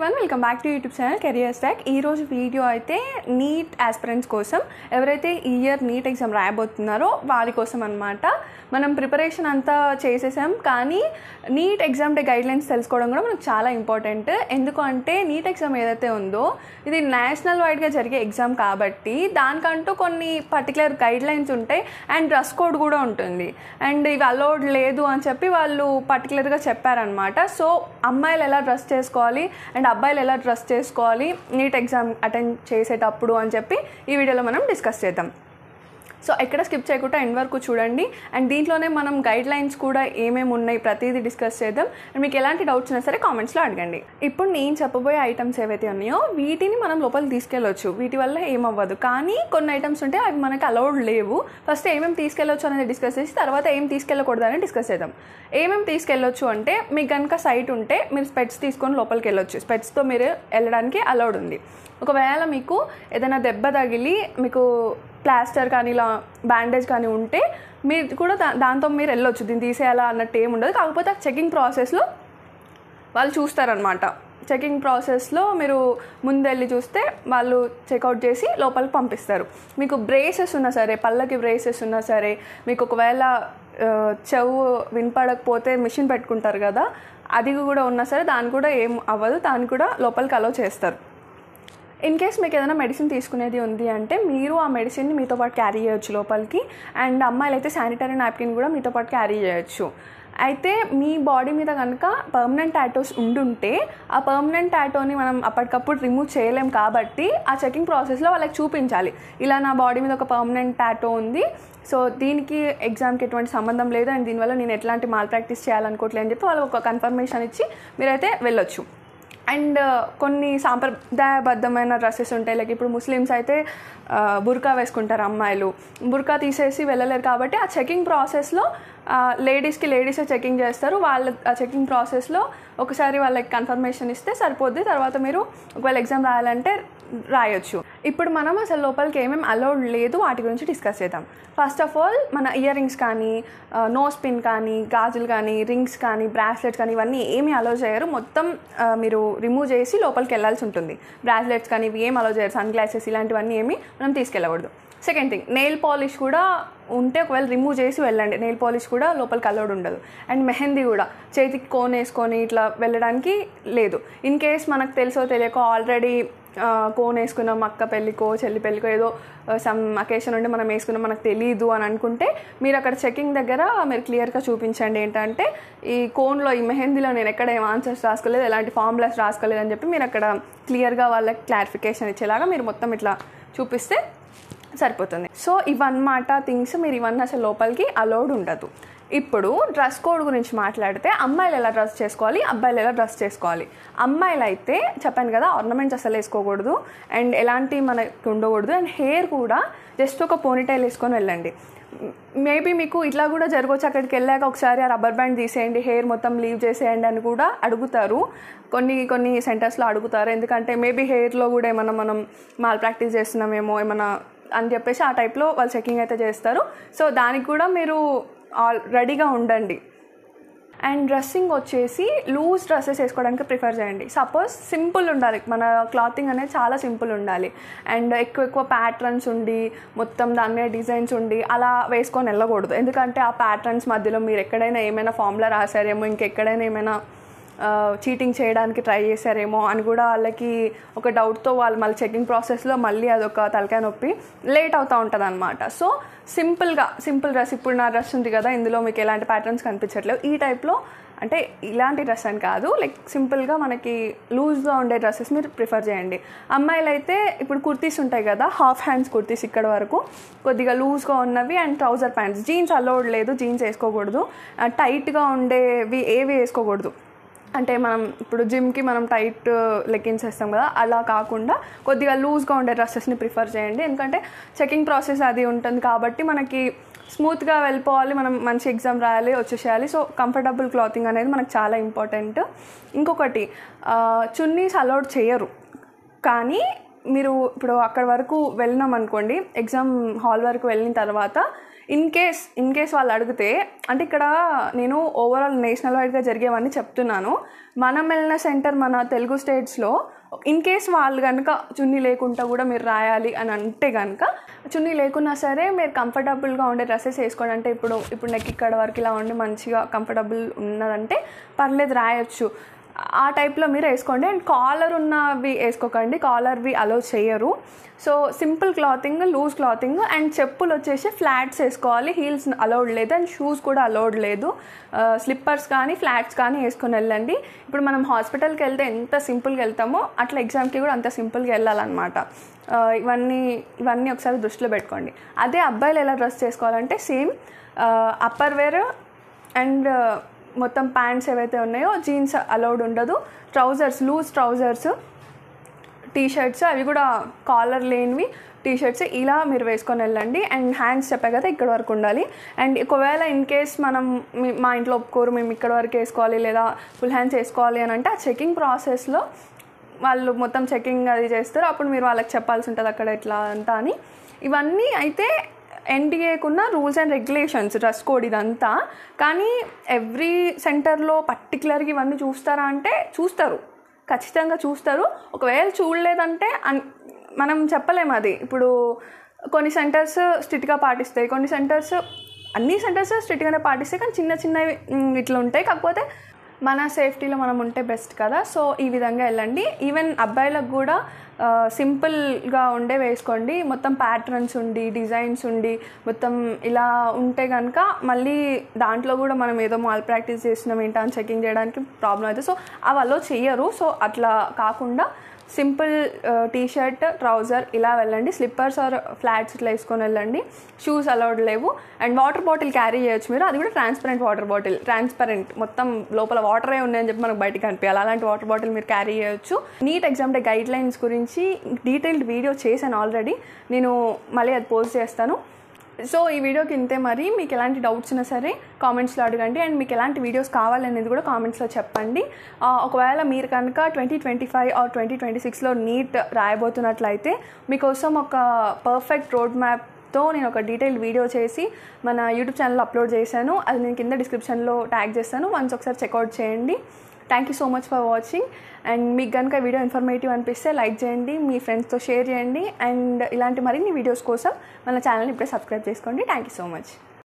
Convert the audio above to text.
one welcome back to YouTube channel career stack ఈ రోజు video అయితే నీట్ ఆస్పిరెంట్స్ కోసం ఎవరైతే ఈ ఇయర్ నీట్ ఎగ్జామ్ రాయబోతున్నారో వారి కోసం అనమాట మనం ప్రిపరేషన్ అంతా చేసేసాం కానీ నీట్ ఎగ్జామ్ డే గైడ్లైన్స్ తెలుసుకోవడం కూడా మనకు చాలా ఇంపార్టెంట్ ఎందుకు అంటే నీట్ ఎగ్జామ్ ఏదైతే ఉందో ఇది నేషనల్ వైడ్గా జరిగే ఎగ్జామ్ కాబట్టి దానికంటూ కొన్ని పర్టికులర్ గైడ్లైన్స్ ఉంటాయి అండ్ డ్రెస్ కోడ్ కూడా ఉంటుంది అండ్ ఇవి అలౌడ్ లేదు అని చెప్పి వాళ్ళు పర్టికులర్గా చెప్పారనమాట సో అమ్మాయిలు ఎలా డ్రెస్ చేసుకోవాలి అండ్ అబ్బాయిలు ఎలా డ్రెస్ చేసుకోవాలి నీట్ ఎగ్జామ్ అటెండ్ చేసేటప్పుడు అని చెప్పి ఈ వీడియోలో మనం డిస్కస్ చేద్దాం సో ఎక్కడ స్కిప్ చేయకుండా ఎండ్ వరకు చూడండి అండ్ దీంట్లోనే మనం గైడ్ లైన్స్ కూడా ఏమేమి ఉన్నాయి ప్రతిదీ డిస్కస్ చేద్దాం అండ్ మీకు ఎలాంటి డౌట్స్ ఉన్నా సరే కామెంట్స్లో అడగండి ఇప్పుడు నేను చెప్పబోయే ఐటమ్స్ ఏవైతే ఉన్నాయో వీటిని మనం లోపలికి తీసుకెళ్ళొచ్చు వీటి వల్ల ఏమవ్వదు కానీ కొన్ని ఐటమ్స్ ఉంటే అవి మనకి అలౌడ్ లేవు ఫస్ట్ ఏమేమి తీసుకెళ్ళొచ్చు అనేది డిస్కస్ చేసి తర్వాత ఏం తీసుకెళ్ళకూడదు అని డిస్కస్ చేద్దాం ఏమేమి తీసుకెళ్ళొచ్చు అంటే మీకు కనుక సైట్ ఉంటే మీరు స్పెట్స్ తీసుకొని లోపలికి వెళ్ళొచ్చు స్పెట్స్తో మీరు వెళ్ళడానికి అలౌడ్ ఉంది ఒకవేళ మీకు ఏదైనా దెబ్బ తగిలి మీకు ప్లాస్టర్ కానీ ఇలా బ్యాండేజ్ కానీ ఉంటే మీరు కూడా దా దాంతో మీరు వెళ్ళొచ్చు దీన్ని తీసేయాలా అన్నట్టు ఏమి ఉండదు కాకపోతే చెకింగ్ ప్రాసెస్లో వాళ్ళు చూస్తారనమాట చెకింగ్ ప్రాసెస్లో మీరు ముందెళ్ళి చూస్తే వాళ్ళు చెక్అవుట్ చేసి లోపలికి పంపిస్తారు మీకు బ్రేసెస్ ఉన్నా సరే పళ్ళకి బ్రేసెస్ ఉన్నా సరే మీకు ఒకవేళ ఆ, చెవు వినపడకపోతే మిషన్ పెట్టుకుంటారు కదా అది కూడా ఉన్నా సరే దాని కూడా ఏం అవ్వదు దాన్ని కూడా లోపలికి అలో చేస్తారు ఇన్ కేస్ మీకు ఏదైనా మెడిసిన్ తీసుకునేది ఉంది అంటే మీరు ఆ మెడిసిన్ని మీతో పాటు క్యారీ చేయొచ్చు లోపలికి అండ్ అమ్మాయిలు అయితే శానిటరీ నాప్కిన్ కూడా మీతో పాటు క్యారీ చేయొచ్చు అయితే మీ బాడీ మీద కనుక పర్మనెంట్ టాటోస్ ఉండుంటే ఆ పర్మనెంట్ టాటోని మనం అప్పటికప్పుడు రిమూవ్ చేయలేం కాబట్టి ఆ చెకింగ్ ప్రాసెస్లో వాళ్ళకి చూపించాలి ఇలా నా బాడీ మీద ఒక పర్మనెంట్ టాటో ఉంది సో దీనికి ఎగ్జామ్కి ఎటువంటి సంబంధం లేదు అండ్ దీనివల్ల నేను ఎట్లాంటి మాల్ ప్రాక్టీస్ చేయాలనుకోవట్లేదు అని చెప్పి వాళ్ళకి ఒక కన్ఫర్మేషన్ ఇచ్చి మీరైతే వెళ్ళొచ్చు అండ్ కొన్ని సాంప్రదాయబద్ధమైన డ్రెస్సెస్ ఉంటాయి లైక్ ఇప్పుడు ముస్లిమ్స్ అయితే ఆ, బుర్కా వేసుకుంటారు అమ్మాయిలు బుర్కా తీసేసి వెళ్ళలేరు కాబట్టి ఆ చెకింగ్ ప్రాసెస్లో లేడీస్కి లేడీసే చెకింగ్ చేస్తారు వాళ్ళ ఆ చెకింగ్ ప్రాసెస్లో ఒకసారి వాళ్ళకి కన్ఫర్మేషన్ ఇస్తే సరిపోద్ది తర్వాత మీరు ఒకవేళ ఎగ్జామ్ రాయాలంటే రాయొచ్చు ఇప్పుడు మనం అసలు లోపలికి ఏమేమి అలౌడ్ లేదు వాటి గురించి డిస్కస్ చేద్దాం ఫస్ట్ ఆఫ్ ఆల్ మన ఇయర్ రింగ్స్ కానీ నోస్ పిన్ కానీ గాజులు కానీ రింగ్స్ కానీ బ్రాస్లెట్స్ కానీ ఇవన్నీ ఏమీ అలౌ చేయరు మొత్తం ఆ, మీరు రిమూవ్ చేసి లోపలికి వెళ్ళాల్సి ఉంటుంది బ్రాస్లెట్స్ కానీ ఇవి ఏం అలౌ చేయరు సన్ గ్లాసెస్ ఇలాంటివన్నీ ఏమీ మనం తీసుకెళ్ళకూడదు సెకండ్ థింగ్ నెయిల్ పాలిష్ కూడా ఉంటే ఒకవేళ రిమూవ్ చేసి వెళ్ళండి నెయిల్ పాలిష్ కూడా లోపలికి అలౌడ్ ఉండదు అండ్ మెహందీ కూడా చేతికి కోన్ వేసుకొని ఇట్లా వెళ్ళడానికి లేదు ఇన్ కేస్ మనకు తెలుసో తెలియకో ఆల్రెడీ కోన్ వేసుకున్నాం అక్క పెళ్ళికో చెల్లి పెళ్ళికో ఏదో సమ్ అకేషన్ ఉండి మనం వేసుకున్నాం మనకు తెలియదు అని అనుకుంటే మీరు అక్కడ చెకింగ్ దగ్గర మీరు క్లియర్గా చూపించండి ఏంటంటే ఈ కోన్లో ఈ మెహందీలో నేను ఎక్కడ ఏం ఆన్సర్స్ రాసుకోలేదు ఎలాంటి ఫార్ములాస్ రాసుకోలేదు అని చెప్పి మీరు అక్కడ క్లియర్గా వాళ్ళకి క్లారిఫికేషన్ ఇచ్చేలాగా మీరు మొత్తం ఇట్లా చూపిస్తే సరిపోతుంది సో ఇవన్నమాట థింగ్స్ మీరు ఇవన్నీ అసలు లోపలికి అలౌడ్ ఉండదు ఇప్పుడు డ్రెస్ కోడ్ గురించి మాట్లాడితే అమ్మాయిలు ఎలా డ్రెస్ చేసుకోవాలి అబ్బాయిలు ఎలా డ్రెస్ చేసుకోవాలి అమ్మాయిలు అయితే చెప్పాను కదా ఆర్నమెంట్స్ అసలు వేసుకోకూడదు అండ్ ఎలాంటి మనకు ఉండకూడదు అండ్ హెయిర్ కూడా జస్ట్ ఒక పోనీటైల్ వేసుకొని వెళ్ళండి మేబీ మీకు ఇట్లా కూడా జరగవచ్చు అక్కడికి వెళ్ళాక ఒకసారి ఆ రబ్బర్ బ్యాండ్ తీసేయండి హెయిర్ మొత్తం లీవ్ చేసేయండి అని కూడా అడుగుతారు కొన్ని కొన్ని సెంటర్స్లో అడుగుతారు ఎందుకంటే మేబీ హెయిర్లో కూడా ఏమైనా మనం మాల్ ప్రాక్టీస్ చేస్తున్నామేమో ఏమైనా అని చెప్పేసి ఆ టైప్లో వాళ్ళు చెకింగ్ అయితే చేస్తారు సో దానికి కూడా మీరు ఆల్ రెడీగా ఉండండి అండ్ డ్రెస్సింగ్ వచ్చేసి లూజ్ డ్రెస్సెస్ వేసుకోవడానికి ప్రిఫర్ చేయండి సపోజ్ సింపుల్ ఉండాలి మన క్లాతింగ్ అనేది చాలా సింపుల్ ఉండాలి అండ్ ఎక్కువ ఎక్కువ ప్యాటర్న్స్ ఉండి మొత్తం దాని మీద డిజైన్స్ ఉండి అలా వేసుకొని వెళ్ళకూడదు ఎందుకంటే ఆ ప్యాటర్న్స్ మధ్యలో మీరు ఎక్కడైనా ఏమైనా ఫార్ములా రాశారేమో ఇంకెక్కడైనా ఏమైనా చీటింగ్ చేయడానికి ట్రై చేశారేమో అని కూడా వాళ్ళకి ఒక డౌట్తో వాళ్ళు మళ్ళీ చెకింగ్ ప్రాసెస్లో మళ్ళీ అదొక తలకాయ నొప్పి లేట్ అవుతూ ఉంటుంది అనమాట సో సింపుల్గా సింపుల్ డ్రెస్ ఇప్పుడు నా డ్రెస్ ఉంది కదా ఇందులో మీకు ఎలాంటి ప్యాటర్న్స్ కనిపించట్లేవు ఈ టైప్లో అంటే ఇలాంటి డ్రెస్ అని కాదు లైక్ సింపుల్గా మనకి లూజ్గా ఉండే డ్రెస్సెస్ మీరు ప్రిఫర్ చేయండి అమ్మాయిలు అయితే ఇప్పుడు కుర్తీస్ ఉంటాయి కదా హాఫ్ హ్యాండ్స్ కుర్తీస్ ఇక్కడ వరకు కొద్దిగా లూజ్గా ఉన్నవి and trouser pants jeans allowed లేదు జీన్స్ వేసుకోకూడదు టైట్గా ఉండేవి ఏవి వేసుకోకూడదు అంటే మనం ఇప్పుడు జిమ్కి మనం టైట్ లెగ్గిన్స్ వేస్తాం కదా అలా కాకుండా కొద్దిగా లూజ్గా ఉండే డ్రెస్సెస్ని ప్రిఫర్ చేయండి ఎందుకంటే చెకింగ్ ప్రాసెస్ అది ఉంటుంది కాబట్టి మనకి స్మూత్గా వెళ్ళిపోవాలి మనం మంచి ఎగ్జామ్ రాయాలి వచ్చేసేయాలి సో కంఫర్టబుల్ క్లాతింగ్ అనేది మనకు చాలా ఇంపార్టెంట్ ఇంకొకటి ఆ, చున్నీస్ అలౌడ్ చేయరు కానీ మీరు ఇప్పుడు అక్కడ వరకు వెళ్ళినాం అనుకోండి ఎగ్జామ్ హాల్ వరకు వెళ్ళిన తర్వాత ఇన్ కేస్ ఇన్ కేస్ వాళ్ళు అడిగితే అంటే ఇక్కడ నేను ఓవరాల్ నేషనల్ వైడ్గా జరిగేవన్నీ చెప్తున్నాను మనం వెళ్ళిన సెంటర్ మన తెలుగు స్టేట్స్లో ఇన్ కేస్ వాళ్ళు కనుక చున్నీ లేకుండా కూడా మీరు రాయాలి అని అంటే కనుక చున్నీ లేకున్నా సరే మీరు కంఫర్టబుల్గా ఉండే డ్రెస్సెస్ వేసుకోండి అంటే ఇప్పుడు ఇప్పుడు నెక్ ఇక్కడ వరకు ఇలా ఉండి మంచిగా కంఫర్టబుల్ ఉన్నదంటే పర్లేదు రాయొచ్చు ఆ టైప్లో మీరు వేసుకోండి అండ్ కాలర్ ఉన్నవి వేసుకోకండి కాలర్వి అలో చేయరు so simple clothing loose clothing and చెప్పులు వచ్చేసి ఫ్లాట్స్ వేసుకోవాలి హీల్స్ అలౌడ్ లేదు అండ్ షూస్ కూడా అలౌడ్ లేదు స్లిప్పర్స్ కానీ ఫ్లాట్స్ కానీ వేసుకొని వెళ్ళండి ఇప్పుడు మనం హాస్పిటల్కి వెళ్తే ఎంత సింపుల్గా వెళ్తామో అట్లా ఎగ్జామ్కి కూడా అంత సింపుల్గా వెళ్ళాలన్నమాట ఆ, ఇవన్నీ ఇవన్నీ ఒకసారి దృష్టిలో పెట్టుకోండి అదే అబ్బాయిలు ఎలా డ్రెస్ చేసుకోవాలంటే సేమ్ అప్పర్ వేర్ అండ్ మొత్తం ప్యాంట్స్ ఏవైతే ఉన్నాయో జీన్స్ అలౌడ్ ఉండదు trousers loose trousers T shirts అవి కూడా కాలర్ లేనివి టీ షర్ట్స్ ఇలా మీరు వేసుకొని వెళ్ళండి అండ్ హ్యాండ్స్ చెప్పా కదా ఇక్కడ వరకు ఉండాలి అండ్ ఒకవేళ ఇన్ కేస్ మనం మీ- మా ఇంట్లో ఒప్పుకోరు మేము ఇక్కడ వరకు వేసుకోవాలి లేదా ఫుల్ హ్యాండ్స్ వేసుకోవాలి అని అంటే ఆ చెకింగ్ ప్రాసెస్లో వాళ్ళు మొత్తం చెకింగ్ అది చేస్తారు అప్పుడు మీరు వాళ్ళకి చెప్పాల్సి ఉంటుంది అక్కడ ఎట్లా అంతా అని ఇవన్నీ అయితే ఎన్డీఏకున్న rules and regulations dress code ఇదంతా కానీ ఎవ్రీ సెంటర్లో పర్టికులర్గా ఇవన్నీ చూస్తారా అంటే చూస్తారు ఖచ్చితంగా చూస్తారు ఒకవేళ చూడలేదంటే అన్- మనం చెప్పలేము అది ఇప్పుడు కొన్ని సెంటర్స్ స్ట్రిక్ట్గా పాటిస్తాయి కొన్ని సెంటర్స్ అన్ని సెంటర్స్ స్ట్రిక్ట్గానే పాటిస్తాయి కానీ చిన్న చిన్నవి మ్, ఇట్లా ఉంటాయి కాకపోతే మన సేఫ్టీలో మనం ఉంటే బెస్ట్ కదా సో ఈ విధంగా వెళ్ళండి ఈవెన్ అబ్బాయిలకు కూడా ఆ, సింపుల్గా ఉండే వేసుకోండి మొత్తం ప్యాటర్న్స్ ఉండి డిజైన్స్ ఉండి మొత్తం ఇలా ఉంటే కనుక మళ్ళీ దాంట్లో కూడా మనం ఏదో మాల్ ప్రాక్టీస్ చేస్తున్నాం ఏంటా అని చెకింగ్ చేయడానికి ప్రాబ్లం అవుతుంది సో అవి అలో చెయ్యరు సో అట్లా కాకుండా సింపుల్ టీ షర్ట్ ట్రౌజర్ ఇలా వెళ్ళండి స్లిప్పర్స్ ఆర్ ఫ్లాట్స్ ఇట్లా వేసుకొని వెళ్ళండి షూస్ అలౌడ్ లేవు అండ్ వాటర్ బాటిల్ క్యారీ చేయొచ్చు మీరు అది కూడా ట్రాన్స్పరెంట్ వాటర్ బాటిల్ ట్రాన్స్పరెంట్ మొత్తం లోపల వాటరే ఉన్నాయని చెప్పి మనకు బయటకు కనిపించాలి అలాంటి వాటర్ బాటిల్ మీరు క్యారీ చేయొచ్చు NEET exam day guidelines గురించి డీటెయిల్డ్ వీడియో చేశాను ఆల్రెడీ నేను మళ్ళీ అది పోస్ట్ చేస్తాను సో ఈ వీడియోకి ఇంతే మరి మీకు ఎలాంటి డౌట్స్ ఉన్నా సరే కామెంట్స్లో అడగండి అండ్ మీకు ఎలాంటి వీడియోస్ కావాలనేది కూడా కామెంట్స్లో చెప్పండి ఆ, ఒకవేళ మీరు కనుక twenty twenty five or twenty twenty సిక్స్లో నీట్ రాయబోతున్నట్లయితే మీకోసం ఒక పర్ఫెక్ట్ రోడ్ మ్యాప్తో నేను ఒక డీటెయిల్ వీడియో చేసి మన యూట్యూబ్ ఛానల్లో అప్లోడ్ చేశాను అది నేను కింద డిస్క్రిప్షన్లో ట్యాగ్ చేస్తాను వన్స్ ఒకసారి చెక్అవుట్ చేయండి thank you so much for watching and మీకు కనుక వీడియో ఇన్ఫర్మేటివ్ అనిపిస్తే లైక్ చేయండి మీ ఫ్రెండ్స్తో షేర్ చేయండి అండ్ ఇలాంటి మరిన్ని వీడియోస్ కోసం మన ఛానల్ని ఇప్పుడే సబ్స్క్రైబ్ చేసుకోండి థ్యాంక్ యూ సో మచ్